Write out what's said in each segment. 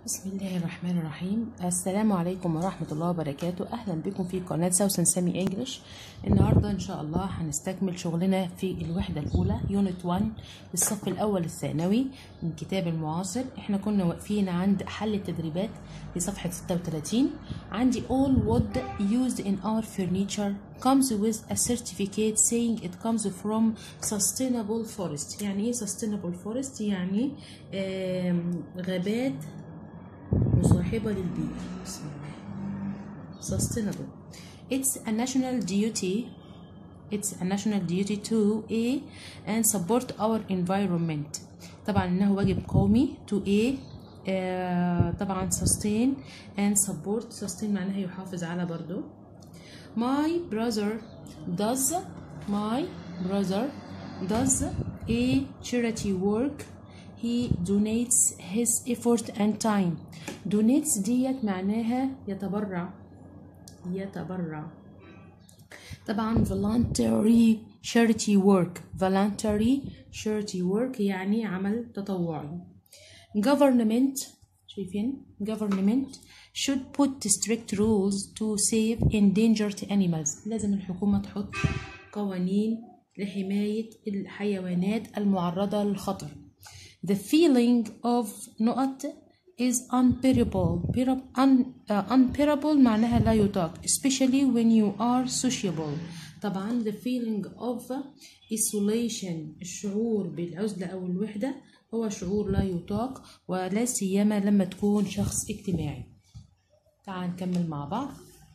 بسم الله الرحمن الرحيم السلام عليكم ورحمة الله وبركاته أهلا بكم في قناة سوسن سامي إنجلش النهاردة إن شاء الله هنستكمل شغلنا في الوحدة الأولى يونت 1 للصف الأول الثانوي من كتاب المعاصر إحنا كنا واقفين عند حل التدريبات في صفحة 36 عندي all wood used in our furniture comes with a certificate saying it comes from sustainable forest يعني إيه sustainable forest يعني آم، غابات مصاحبة للبيئة بسم الله sustainable it's a national duty it's a national duty to A and support our environment طبعا انه واجب قومي to A آه طبعا sustain and support sustain معناها يحافظ على برضو my brother does my brother does a charity work he donates his effort and time donates ديت معناها يتبرع يتبرع طبعا voluntary charity work voluntary charity work يعني عمل تطوعي government شايفين government should put strict rules to save endangered animals لازم الحكومة تحط قوانين لحماية الحيوانات المعرضة للخطر the feeling of نقط is unbearable Bearab- un, uh, unbearable معناها لا يطاق especially when you are sociable طبعا the feeling of isolation الشعور بالعزلة أو الوحدة هو شعور لا يطاق ولا سيما لما تكون شخص اجتماعي تعال نكمل مع بعض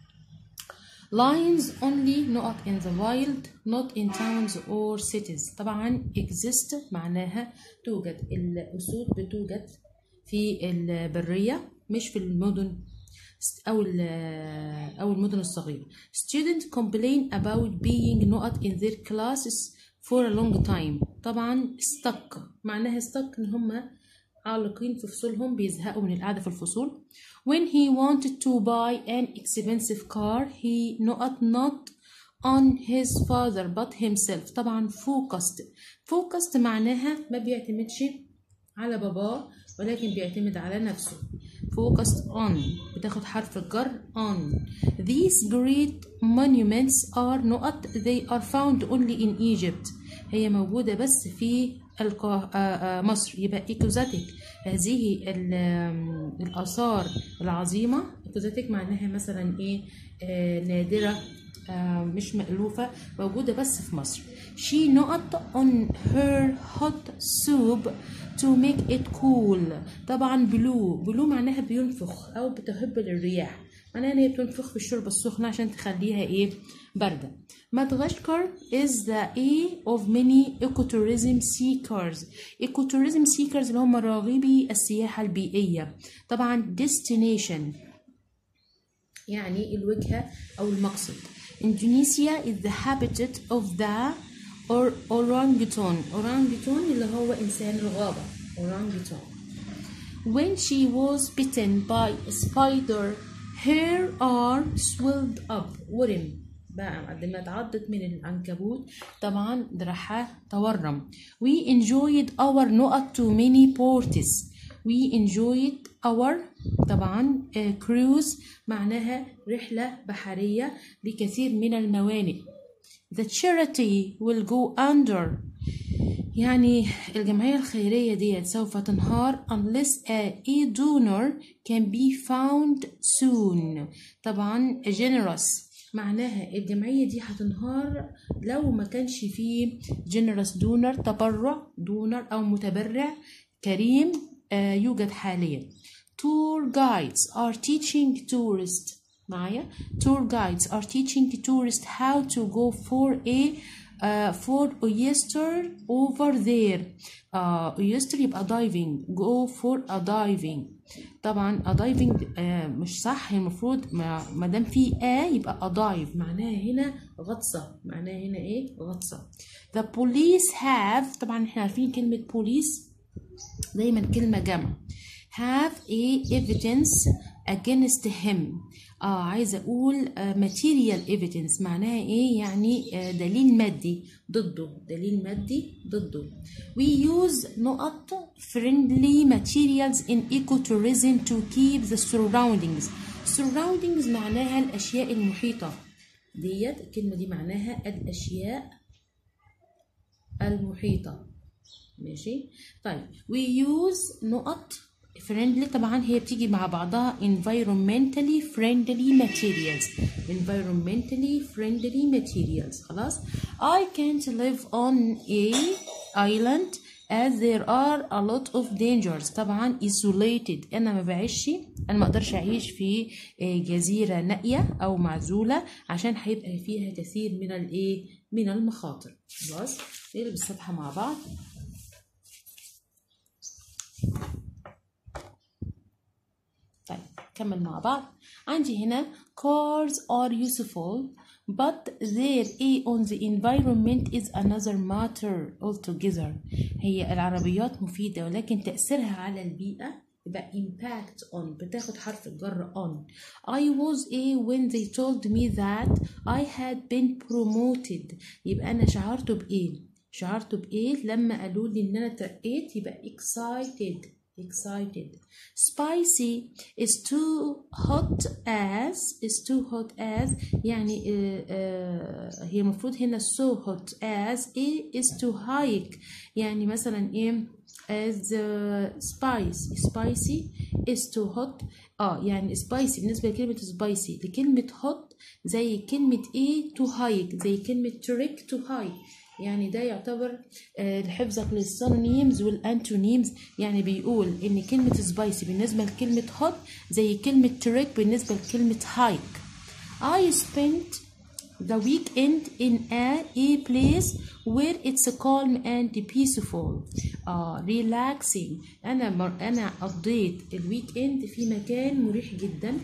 Lions only not in the wild not in towns or cities طبعا exist معناها توجد الأسود بتوجد في البرية مش في المدن أو ال- أو المدن الصغيرة students complain about being not in their classes for a long time طبعا stuck معناها stuck إن هم عالقين في فصولهم بيزهقوا من القعدة في الفصول when he wanted to buy an expensive car he not not on his father but himself طبعا focused focused معناها ما بيعتمدش على باباه ولكن بيعتمد على نفسه focused on بتاخد حرف الجر on these great monuments are not they are found only in Egypt هي موجودة بس في القا... آه، آه، مصر يبقى ايكوزاتيك هذه ال- آم، الآثار العظيمة ايكوزاتيك معناها مثلا ايه آه نادرة آه مش مألوفة موجودة بس في مصر she not on her hot soup to make it cool طبعا بلو بلو معناها بينفخ أو بتهب الرياح معناها ان هي بتنفخ في الشوربة السخنة عشان تخليها ايه باردة مدغشقر is the A of many ecotourism seekers ecotourism seekers اللي هم راغبي السياحة البيئية طبعا destination يعني الوجهة أو المقصد Indonesia is the habitat of the or orangutan orangutan اللي هو إنسان الغابة orangutan When she was bitten by a spider her arm swelled up ورم بقى بعد ما اتعضت من العنكبوت طبعا دراعها تورم we enjoyed our نقط to many ports we enjoyed our طبعا آه، cruise معناها رحلة بحرية لكثير من الموانئ the charity will go under يعني الجمعية الخيرية ديت سوف تنهار unless a a donor can be found soon طبعا generous معناها الجمعية دي هتنهار لو ما كانش فيه generous donor تبرع donor أو متبرع كريم آه، يوجد حاليا tour guides are teaching tourists معايا tour guides are teaching tourists how to go for a uh, for oyster over there uh, oyster يبقى diving go for a diving طبعا a diving uh, مش صح المفروض ما ما دام في a يبقى a dive معناها هنا غطسة معناها هنا ايه غطسة the police have طبعا احنا عارفين كلمة police دايما كلمة جمع have a evidence against him اه عايزه اقول uh, material evidence معناها ايه يعني uh, دليل مادي ضده دليل مادي ضده we use نقط friendly materials in ecotourism to keep the surroundings surroundings معناها الاشياء المحيطه ديت الكلمه دي معناها الاشياء المحيطه ماشي طيب we use نقط friendly طبعا هي بتيجي مع بعضها environmentally friendly materials environmentally friendly materials خلاص I can't live on a island as there are a lot of dangers طبعا isolated انا ما بعيش انا ما اقدرش اعيش في جزيره نائيه او معزوله عشان هيبقى فيها كثير من الايه من المخاطر خلاص نقلب الصفحه مع بعض طيب كمل مع بعض عندي هنا cars are useful but their a on the environment is another matter altogether هي العربيات مفيدة ولكن تأثيرها على البيئة يبقى impact on بتاخد حرف الجر on I was a when they told me that I had been promoted يبقى أنا شعرت بإيه شعرت بإيه لما قالوا لي إن أنا ترقيت يبقى excited excited spicy is too hot as is too hot as يعني uh, uh, هي المفروض هنا so hot as ايه is too high يعني مثلا ايه as uh, spice spicy is too hot اه يعني spicy بالنسبة لكلمة spicy لكلمة hot زي كلمة ايه too high زي كلمة trick too high يعني ده يعتبر حفظك للسينونيمز والانتونيمز يعني بيقول ان كلمة سبايسي بالنسبة لكلمة هوت زي كلمة تريك بالنسبة لكلمة هايك I spent the weekend in a, a place where it's calm and peaceful uh, relaxing أنا مر أنا قضيت الويك اند في مكان مريح جدا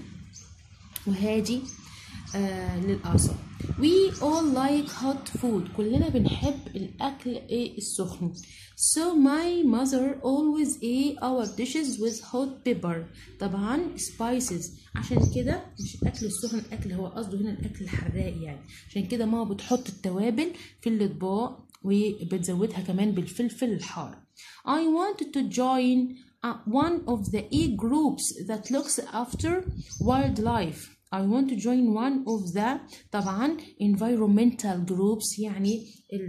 وهادي آه للأعصاب we all like hot food كلنا بنحب الأكل إيه السخن so my mother always ate our dishes with hot pepper طبعا spices عشان كده مش الأكل السخن الأكل هو قصده هنا الأكل الحراق يعني عشان كده ماما بتحط التوابل في الأطباق وبتزودها كمان بالفلفل الحار I wanted to join uh, one of the e groups that looks after wildlife I want to join one of the طبعا environmental groups يعني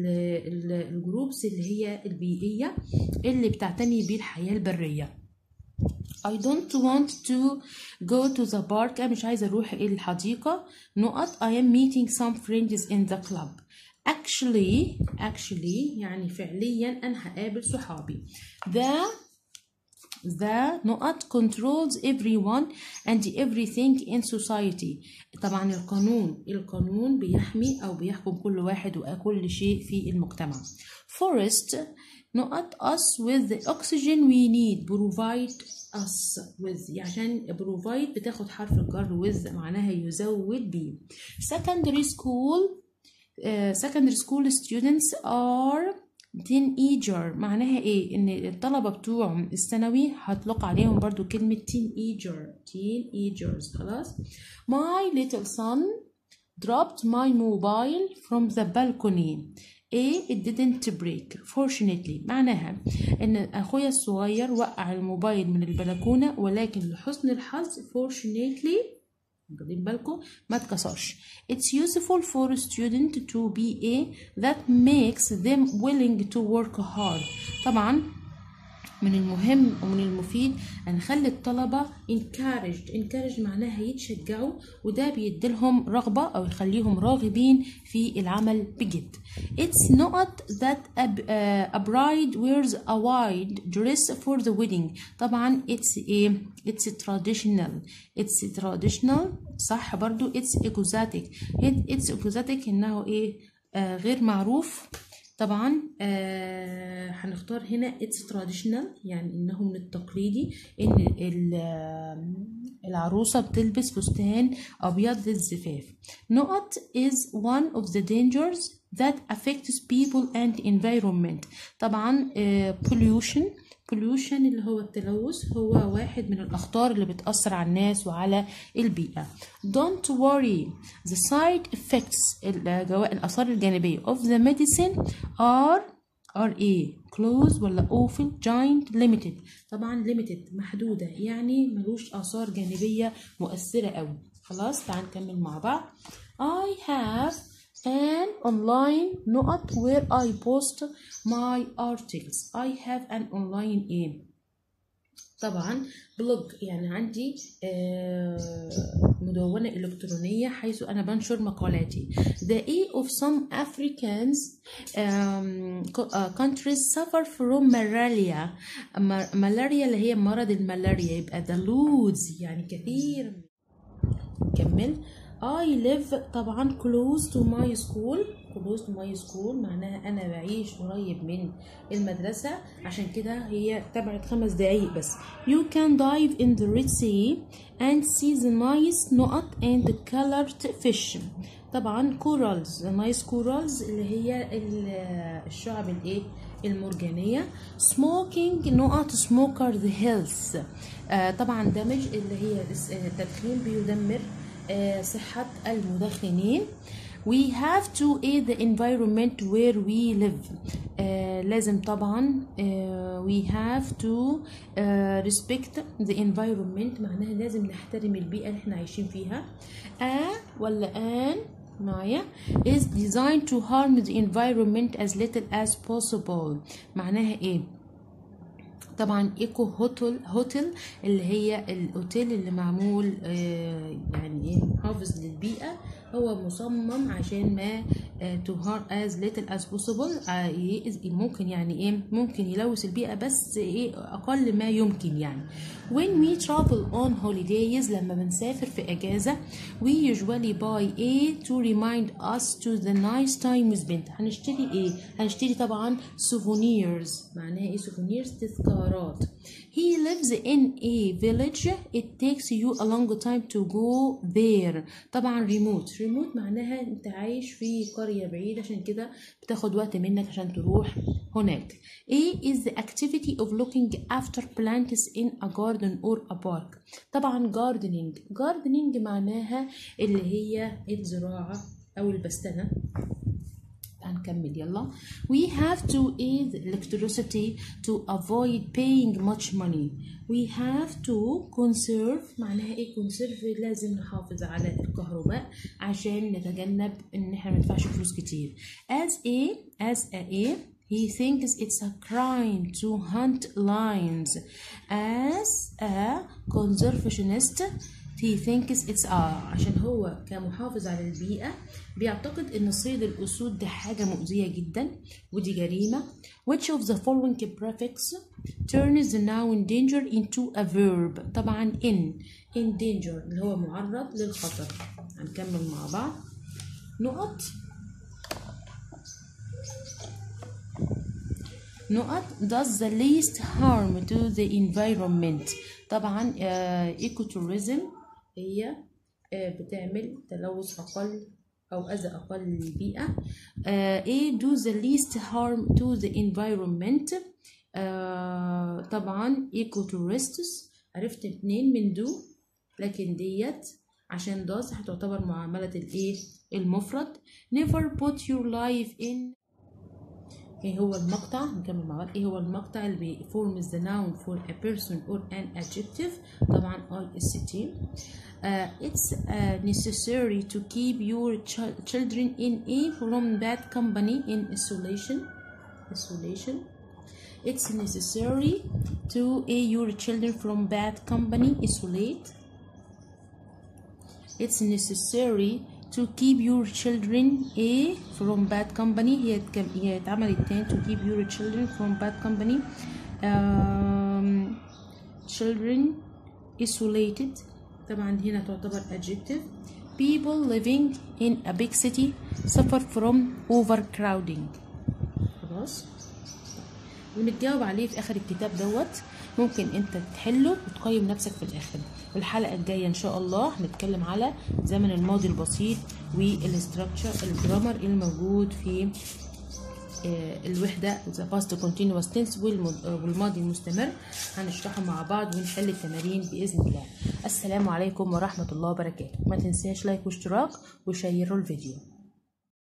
الجروبس اللي هي البيئية اللي بتعتني بالحياة البرية I don't want to go to the park أنا مش عايزة أروح الحديقة نقط I am meeting some friends in the club actually actually يعني فعليا أنا هقابل صحابي the the نقط controls everyone and everything in society طبعا القانون القانون بيحمي أو بيحكم كل واحد وكل شيء في المجتمع forest نقط us with the oxygen we need provide us with عشان provide بتاخد حرف الجر with معناها يزود بيه secondary school uh, secondary school students are teenager معناها ايه ان الطلبة بتوع الثانوي هطلق عليهم برضو كلمة teenager teenagers خلاص my little son dropped my mobile from the balcony A it didn't break fortunately معناها ان اخويا الصغير وقع الموبايل من البلكونة ولكن لحسن الحظ fortunately واخدين بالكم ما اتكسرش it's useful for a student to be a that makes them willing to work hard طبعا من المهم ومن المفيد ان نخلي الطلبه encouraged encouraged معناها يتشجعوا وده بيديلهم رغبه او يخليهم راغبين في العمل بجد it's not that a, uh, a bride wears a white dress for the wedding طبعا it's a it's traditional it's traditional صح برضو it's exotic it's exotic انه ايه آه غير معروف طبعا آه هنختار هنا it's traditional يعني انه من التقليدي ان العروسه بتلبس فستان ابيض للزفاف نقط is one of the dangers that affects people and environment طبعا آه pollution pollution اللي هو التلوث هو واحد من الأخطار اللي بتأثر على الناس وعلى البيئة don't worry the side effects الجوا- الآثار الجانبية of the medicine are are ايه close ولا awful giant limited طبعا limited محدودة يعني ملوش آثار جانبية مؤثرة أوي خلاص تعال نكمل مع بعض I have an online نقط where I post my articles I have an online ايه طبعا بلوج يعني عندي آه، مدونة إلكترونية حيث أنا بنشر مقالاتي The A of some Africans um, co- uh, countries suffer from malaria Ma- malaria اللي هي مرض الملاريا يبقى the loads يعني كثير نكمل I live طبعا close to my school close to my school معناها أنا بعيش قريب من المدرسة عشان كده هي تبعد خمس دقايق بس You can dive in the Red Sea and see the nice نقط and the colored fish طبعا corals the nice corals اللي هي ال- الشعب الايه المرجانية smoking نقط smoker the health آه طبعا دمج اللي هي الس- التدخين بيدمر آه، صحة المدخنين we have to aid the environment where we live آه، لازم طبعا آه، we have to آه، respect the environment معناها لازم نحترم البيئة اللي احنا عايشين فيها a ولا an معايا is designed to harm the environment as little as possible معناها ايه طبعا ايكو هوتل هوتل اللي هي الاوتيل اللي معمول آه، يعني ايه محافظ للبيئه هو مصمم عشان ما تو هار از ليتل از بوسيبل ممكن يعني ايه ممكن يلوث البيئه بس ايه اقل ما يمكن يعني when we travel on holidays لما بنسافر في اجازه we usually buy a to remind us to the nice time we spent هنشتري ايه هنشتري طبعا souvenirs معناها ايه souvenirs تذكارات he lives in a village it takes you a long time to go there طبعا remote remote معناها انت عايش في قرية بعيدة عشان كده بتاخد وقت منك عشان تروح هناك A is the activity of looking after plants in a garden or a park طبعا gardening gardening معناها اللي هي الزراعة أو البستنة هنكمل يلا we have to aid electricity to avoid paying much money we have to conserve معناها ايه conserve لازم نحافظ على الكهرباء عشان نتجنب ان احنا مندفعش فلوس كتير as a as a, a He thinks it's a crime to hunt lions. As a conservationist, he thinks it's a عشان هو كمحافظ على البيئة بيعتقد ان صيد الاسود ده حاجة مؤذية جدا ودي جريمة which of the following prefix turns the noun danger into a verb طبعا in in danger اللي هو معرض للخطر هنكمل مع بعض نقط نقط does the least harm to the environment طبعا ايكو tourism هي آه، بتعمل تلوث اقل او اذى اقل للبيئه آه، ايه do the least harm to the environment آه، طبعا ايكو tourists عرفت اتنين من دو لكن ديت عشان does هتعتبر معاملة الايه المفرد never put your life in ايه هو المقطع نكمل مع بعض ايه هو المقطع اللي بي forms the noun for a person or an adjective طبعا I S T uh, it's uh, necessary to keep your ch- children in a from bad company in isolation isolation it's necessary to a your children from bad company isolate it's necessary to keep your children a from bad company هي تكم- هي اتعملت تاني to keep your children from bad company um, children isolated طبعا هنا تعتبر adjective people living in a big city suffer from overcrowding خلاص ونتجاوب عليه في اخر الكتاب دوت ممكن انت تحله وتقيم نفسك في الاخر الحلقه الجايه ان شاء الله هنتكلم على زمن الماضي البسيط والاستراكشر الجرامر الموجود في آه، الوحدة the past continuous tense والم- آه، والماضي المستمر هنشرحه مع بعض ونحل التمارين بإذن الله السلام عليكم ورحمة الله وبركاته ما تنساش لايك واشتراك وشيروا الفيديو